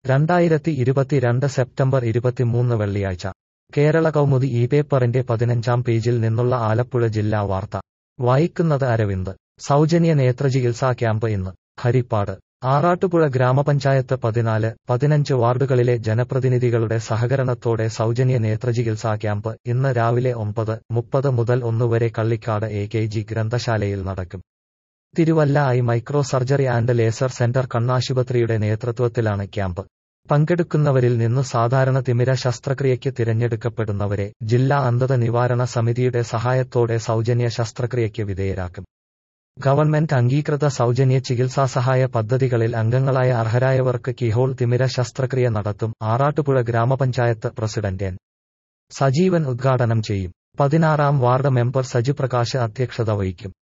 രണ്ടായിരത്തി ഇരുപത്തിരണ്ട് സെപ്റ്റംബർ ഇരുപത്തിമൂന്ന് വെള്ളിയാഴ്ച കേരള കൗമുദി ഈ പേപ്പറിന്റെ പതിനഞ്ചാം പേജിൽ നിന്നുള്ള ആലപ്പുഴ ജില്ലാ വാർത്ത വായിക്കുന്നത് അരവിന്ദ് സൗജന്യ നേത്രചികിത്സാ ക്യാമ്പ് ഇന്ന് ഹരിപ്പാട് ആറാട്ടുപുഴ ഗ്രാമപഞ്ചായത്ത് പതിനാല് പതിനഞ്ച് വാർഡുകളിലെ ജനപ്രതിനിധികളുടെ സഹകരണത്തോടെ സൗജന്യ നേത്രചികിത്സാ ക്യാമ്പ് ഇന്ന് രാവിലെ ഒമ്പത് മുപ്പത് മുതൽ ഒന്നുവരെ കള്ളിക്കാട് എ കെ ജി ഗ്രന്ഥശാലയിൽ നടക്കും Thiruvalla eye micro surgery and laser centre കണ്ണാശുപത്രിയുടെ നേതൃത്വത്തിലാണ് ക്യാമ്പ് പങ്കെടുക്കുന്നവരിൽ നിന്ന് സാധാരണ തിമിര ശസ്ത്രക്രിയയ്ക്ക് തിരഞ്ഞെടുക്കപ്പെടുന്നവരെ ജില്ലാ അന്ധത നിവാരണ സമിതിയുടെ സഹായത്തോടെ സൗജന്യ ശസ്ത്രക്രിയയ്ക്ക് വിധേയരാക്കും ഗവൺമെന്റ് അംഗീകൃത സൗജന്യ ചികിത്സാ സഹായ പദ്ധതികളിൽ അംഗങ്ങളായ അർഹരായവർക്ക് കിഹോൾ തിമിര ശസ്ത്രക്രിയ നടത്തും ആറാട്ടുപുഴ ഗ്രാമപഞ്ചായത്ത് പ്രസിഡന്റ് എൻ സജീവൻ ഉദ്ഘാടനം ചെയ്യും പതിനാറാം വാർഡ് മെമ്പർ സജിപ്രകാശ് അധ്യക്ഷത വഹിക്കും